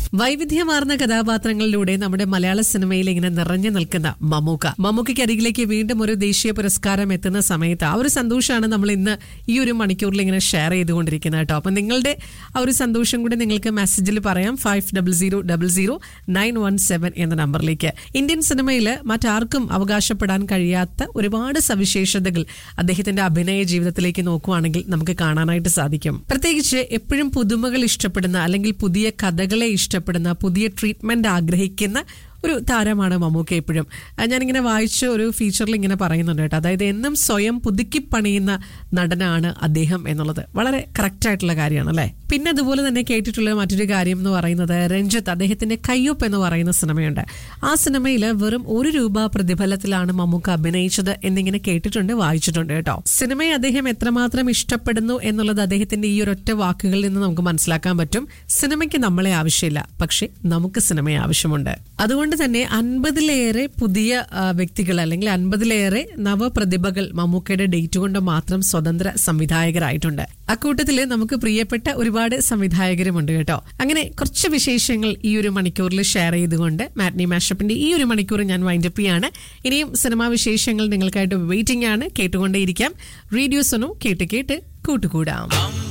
വൈവിധ്യമാർന്ന കഥാപാത്രങ്ങളിലൂടെ നമ്മുടെ മലയാള സിനിമയിൽ ഇങ്ങനെ നിറഞ്ഞു നിൽക്കുന്ന മമ്മൂക്ക മമ്മൂക്കയ്ക്ക് അരികിലേക്ക് വീണ്ടും ഒരു ദേശീയ പുരസ്കാരം എത്തുന്ന സമയത്ത് ആ ഒരു സന്തോഷമാണ് നമ്മൾ ഇന്ന് ഈ ഒരു മണിക്കൂറിൽ ഇങ്ങനെ ഷെയർ ചെയ്തുകൊണ്ടിരിക്കുന്നത് കേട്ടോ അപ്പൊ നിങ്ങളുടെ ആ ഒരു സന്തോഷം കൂടി നിങ്ങൾക്ക് മെസ്സേജിൽ പറയാം five double zero double zero nine one seven എന്ന നമ്പറിലേക്ക് ഇന്ത്യൻ സിനിമയിൽ മറ്റാർക്കും അവകാശപ്പെടാൻ കഴിയാത്ത ഒരുപാട് സവിശേഷതകൾ അദ്ദേഹത്തിന്റെ അഭിനയ ജീവിതത്തിലേക്ക് നോക്കുവാണെങ്കിൽ നമുക്ക് കാണാനായിട്ട് സാധിക്കും പ്രത്യേകിച്ച് എപ്പോഴും പുതുമകൾ ഇഷ്ടപ്പെടുന്ന അല്ലെങ്കിൽ പുതിയ കഥകളെ ഇഷ്ടപ്പെടുന്ന പുതിയ ട്രീറ്റ്മെന്റ് ആഗ്രഹിക്കുന്ന ഒരു താരമാണ് മമ്മൂക്ക എപ്പോഴും ആ, ഞാനിങ്ങനെ വായിച്ച ഒരു ഫീച്ചറിൽ ഇങ്ങനെ പറയുന്നുണ്ട് കേട്ടോ അതായത് എന്നും സ്വയം പുതുക്കി പണിയുന്ന നടനാണ് അദ്ദേഹം എന്നുള്ളത് വളരെ കറക്റ്റ് ആയിട്ടുള്ള കാര്യമാണ് അല്ലേ പിന്നെ അതുപോലെ തന്നെ കേട്ടിട്ടുള്ള മറ്റൊരു കാര്യം എന്ന് പറയുന്നത് രഞ്ജിത്ത് അദ്ദേഹത്തിന്റെ കയ്യൊപ്പ് എന്ന് പറയുന്ന സിനിമയുണ്ട് ആ സിനിമയിൽ വെറും ഒരു രൂപ പ്രതിഫലത്തിലാണ് മമ്മൂക്ക അഭിനയിച്ചത് എന്നിങ്ങനെ കേട്ടിട്ടുണ്ട് വായിച്ചിട്ടുണ്ട് കേട്ടോ സിനിമയെ അദ്ദേഹം എത്രമാത്രം ഇഷ്ടപ്പെടുന്നു എന്നുള്ളത് അദ്ദേഹത്തിന്റെ ഈ ഒരൊറ്റ വാക്കുകളിൽ നിന്ന് നമുക്ക് മനസ്സിലാക്കാൻ പറ്റും സിനിമയ്ക്ക് നമ്മളെ ആവശ്യമില്ല പക്ഷെ നമുക്ക് സിനിമയെ ആവശ്യമുണ്ട് അതുകൊണ്ട് തന്നെ അൻപതിലേറെ പുതിയ ആ, വ്യക്തികൾ അല്ലെങ്കിൽ അൻപതിലേറെ നവപ്രതിഭകൾ മമ്മൂക്കയുടെ ഡേറ്റ് കൊണ്ട് മാത്രം സ്വതന്ത്ര സംവിധായകരായിട്ടുണ്ട് അക്കൂട്ടത്തില് നമുക്ക് പ്രിയപ്പെട്ട ഒരുപാട് സംവിധായകരുമുണ്ട് കേട്ടോ അങ്ങനെ കുറച്ച് വിശേഷങ്ങൾ ഈ ഒരു മണിക്കൂറിൽ ഷെയർ ചെയ്തുകൊണ്ട് മാറ്റ്നി മാഷപ്പിന്റെ ഈ ഒരു മണിക്കൂർ ഞാൻ വൈൻഡപ്പ് ചെയ്യാണ് ഇനിയും സിനിമാ വിശേഷങ്ങൾ നിങ്ങൾക്കായിട്ട് വെയിറ്റിംഗ് ആണ് കേട്ടുകൊണ്ടേയിരിക്കാം റേഡിയോ സൊനു കേട്ട് കേട്ട് കൂട്ടുകൂടാം